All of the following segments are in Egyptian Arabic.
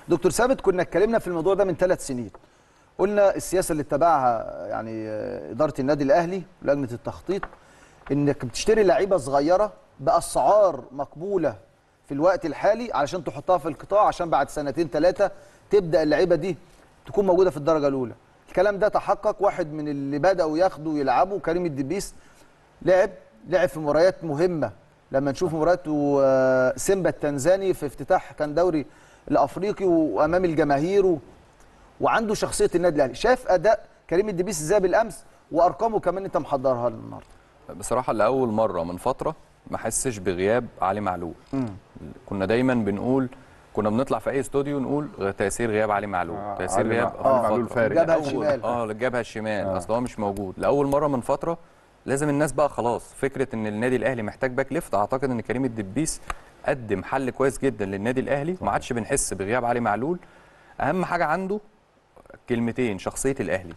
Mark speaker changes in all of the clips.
Speaker 1: دكتور ثابت كنا اتكلمنا في الموضوع ده من ثلاث سنين قلنا السياسه اللي اتبعها يعني آه، اداره النادي الاهلي ولجنه التخطيط انك بتشتري لعيبه صغيره باسعار مقبوله في الوقت الحالي علشان تحطها في القطاع عشان بعد سنتين ثلاثه تبدا اللعيبه دي تكون موجوده في الدرجه الاولى الكلام ده تحقق واحد من اللي بداوا ياخدوا يلعبوا كريم الدبيس لعب لعب في مباريات مهمه لما نشوف مباراه آه، سيمبا التنزاني في افتتاح كان دوري الافريقي وامام الجماهير و... وعنده شخصيه النادي الاهلي شاف اداء كريم الدبيس ازاي بالامس وارقامه كمان انت محضرها لنا النهارده
Speaker 2: بصراحه لاول مره من فتره ما احسش بغياب علي معلول كنا دايما بنقول كنا بنطلع في اي استوديو نقول تاثير غياب علي معلول
Speaker 3: آه،
Speaker 2: تاثير
Speaker 3: علي
Speaker 2: غياب
Speaker 3: مع- علي معلول
Speaker 2: فترة.
Speaker 3: فارق.
Speaker 1: جابها
Speaker 2: لأول-
Speaker 1: الشمال.
Speaker 2: اه الجبهه الشمال
Speaker 3: آه.
Speaker 2: اصل هو مش موجود لاول مره من فتره لازم الناس بقى خلاص فكره ان النادي الاهلي محتاج باك ليفت اعتقد ان كريم الدبيس قدم حل كويس جدا للنادي الاهلي وما عادش بنحس بغياب علي معلول اهم حاجه عنده كلمتين شخصيه الاهلي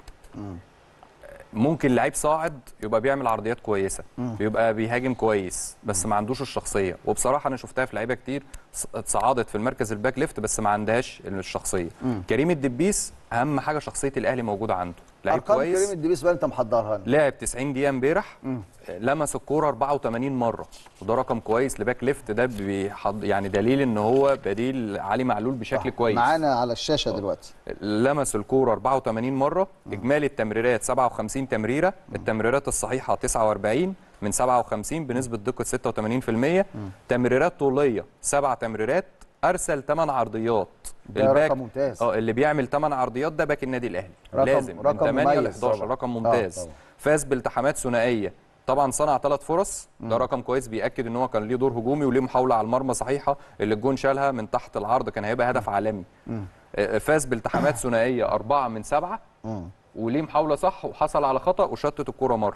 Speaker 2: ممكن لعيب صاعد يبقى بيعمل عرضيات كويسه يبقى بيهاجم كويس بس ما عندوش الشخصيه وبصراحه انا شفتها في لعيبه كتير ص- اتصعدت في المركز الباك ليفت بس ما عندهاش الشخصيه كريم الدبيس اهم حاجه شخصيه الاهلي موجوده عنده لعيب
Speaker 1: ارقام
Speaker 2: كويس
Speaker 1: كريم الدبيس بقى انت محضرها لنا
Speaker 2: لعب 90 دقيقه امبارح لمس الكوره 84 مره وده رقم كويس لباك ليفت ده بيحض يعني دليل ان هو بديل علي معلول بشكل كويس
Speaker 1: معانا على الشاشه دلوقتي
Speaker 2: لمس الكوره 84 مره اجمالي التمريرات 57 تمريره التمريرات الصحيحه 49 من 57 بنسبه دقه 86% تمريرات طوليه سبع تمريرات ارسل 8 عرضيات
Speaker 1: ده رقم ممتاز.
Speaker 2: اه اللي بيعمل 8 عرضيات ده باك النادي الاهلي
Speaker 1: رقم-
Speaker 2: لازم
Speaker 1: رقم
Speaker 2: من 8 ل
Speaker 1: مميز
Speaker 2: 11
Speaker 1: طبعا.
Speaker 2: رقم
Speaker 1: آه،
Speaker 2: ممتاز
Speaker 1: طبعا.
Speaker 2: فاز بالتحامات ثنائيه طبعا صنع ثلاث فرص ده رقم كويس بياكد ان هو كان ليه دور هجومي وليه محاوله على المرمى صحيحه اللي الجون شالها من تحت العرض كان هيبقى هدف عالمي آه، فاز بالتحامات ثنائيه أربعة من سبعة وليه محاوله صح وحصل على خطا وشتت الكوره مره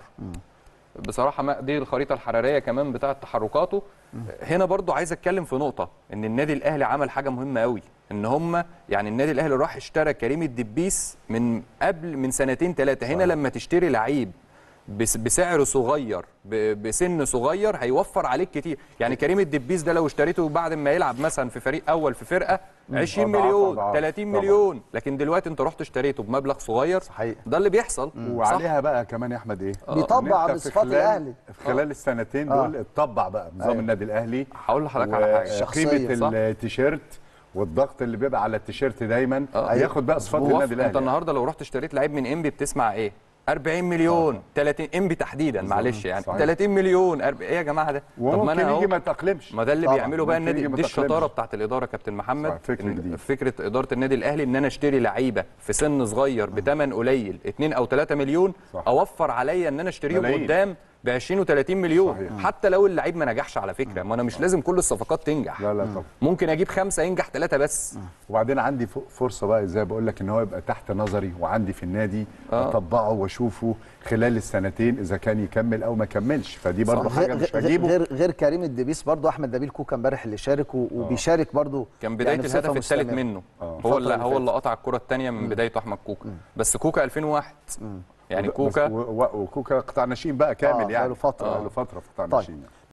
Speaker 2: بصراحه ما دي الخريطه الحراريه كمان بتاعه تحركاته هنا برضو عايز اتكلم في نقطه ان النادي الاهلي عمل حاجه مهمه قوي ان هم يعني النادي الاهلي راح اشترى كريم الدبيس من قبل من سنتين ثلاثه هنا لما تشتري لعيب بس- بسعر صغير ب- بسن صغير هيوفر عليك كتير يعني كريم الدبيس ده لو اشتريته بعد ما يلعب مثلا في فريق اول في فرقه 20
Speaker 3: أضعاف-
Speaker 2: مليون
Speaker 3: أضعاف.
Speaker 2: 30
Speaker 3: طبعاً.
Speaker 2: مليون لكن دلوقتي انت رحت اشتريته بمبلغ صغير
Speaker 1: صحيح.
Speaker 2: ده اللي بيحصل صح؟
Speaker 3: وعليها بقى كمان يا احمد ايه
Speaker 1: بيطبع
Speaker 3: إن أنت في
Speaker 1: بصفات
Speaker 3: خلال-
Speaker 1: الأهلي.
Speaker 3: في خلال السنتين
Speaker 1: آه.
Speaker 3: دول اتطبع بقى نظام
Speaker 1: أيوة.
Speaker 3: النادي الاهلي
Speaker 2: هقول لحضرتك على حاجه
Speaker 1: شخصية،
Speaker 3: وقيمه
Speaker 2: صح؟
Speaker 3: التيشيرت والضغط اللي بيبقى على التيشيرت دايما
Speaker 2: آه.
Speaker 3: ياخد بقى صفات
Speaker 2: ووف-
Speaker 3: النادي
Speaker 2: انت
Speaker 3: الاهلي
Speaker 2: النهارده لو رحت اشتريت لعيب من انبي بتسمع ايه 40 مليون 30 انبي تحديدا معلش يعني
Speaker 3: صحيح.
Speaker 2: 30 مليون 40 ايه يا جماعه ده
Speaker 3: وممكن
Speaker 2: أهو-
Speaker 3: يجي ما تاقلمش
Speaker 2: ما ده اللي
Speaker 1: طبعاً.
Speaker 2: بيعمله بقى
Speaker 3: ممكن
Speaker 2: النادي
Speaker 3: يجي ما
Speaker 2: دي الشطاره
Speaker 3: تأقلمش.
Speaker 2: بتاعت الاداره كابتن محمد
Speaker 3: صح، فكر
Speaker 2: إن-
Speaker 3: جديد.
Speaker 2: فكره اداره النادي الاهلي ان انا اشتري لعيبه في سن صغير بثمن قليل 2 او 3 مليون
Speaker 3: صح.
Speaker 2: اوفر عليا ان انا اشتريهم
Speaker 3: ملايين.
Speaker 2: قدام ب 20 و30 مليون
Speaker 3: صحيح.
Speaker 2: حتى لو اللعيب ما نجحش على فكره ما انا مش لازم كل الصفقات تنجح
Speaker 3: لا لا طبعا
Speaker 2: ممكن اجيب خمسه ينجح ثلاثه بس
Speaker 3: وبعدين عندي ف- فرصه بقى زي بقول لك ان هو يبقى تحت نظري وعندي في النادي
Speaker 2: آه.
Speaker 3: اطبقه واشوفه خلال السنتين اذا كان يكمل او ما كملش فدي برضه
Speaker 1: غير,
Speaker 3: حاجه مش
Speaker 1: غير,
Speaker 3: هجيبه
Speaker 1: غير غير كريم الدبيس برضو احمد نبيل كوكا امبارح اللي شارك و- وبيشارك برضو
Speaker 2: كان بدايه
Speaker 1: يعني بصفة
Speaker 2: الهدف الثالث
Speaker 1: مستمرة.
Speaker 2: منه
Speaker 3: آه.
Speaker 2: هو
Speaker 1: الفترة
Speaker 2: اللي
Speaker 1: اللي
Speaker 2: هو
Speaker 1: فاتت.
Speaker 2: اللي قطع الكره الثانيه من بدايته احمد كوكا بس كوكا 2001 يعني
Speaker 3: بس-
Speaker 2: كوكا
Speaker 3: و- و- وكوكا قطاع ناشئين بقى كامل
Speaker 1: آه،
Speaker 3: يعني
Speaker 1: بقاله فترة.
Speaker 3: بقاله فتره في قطاع
Speaker 1: طيب.
Speaker 3: ناشئين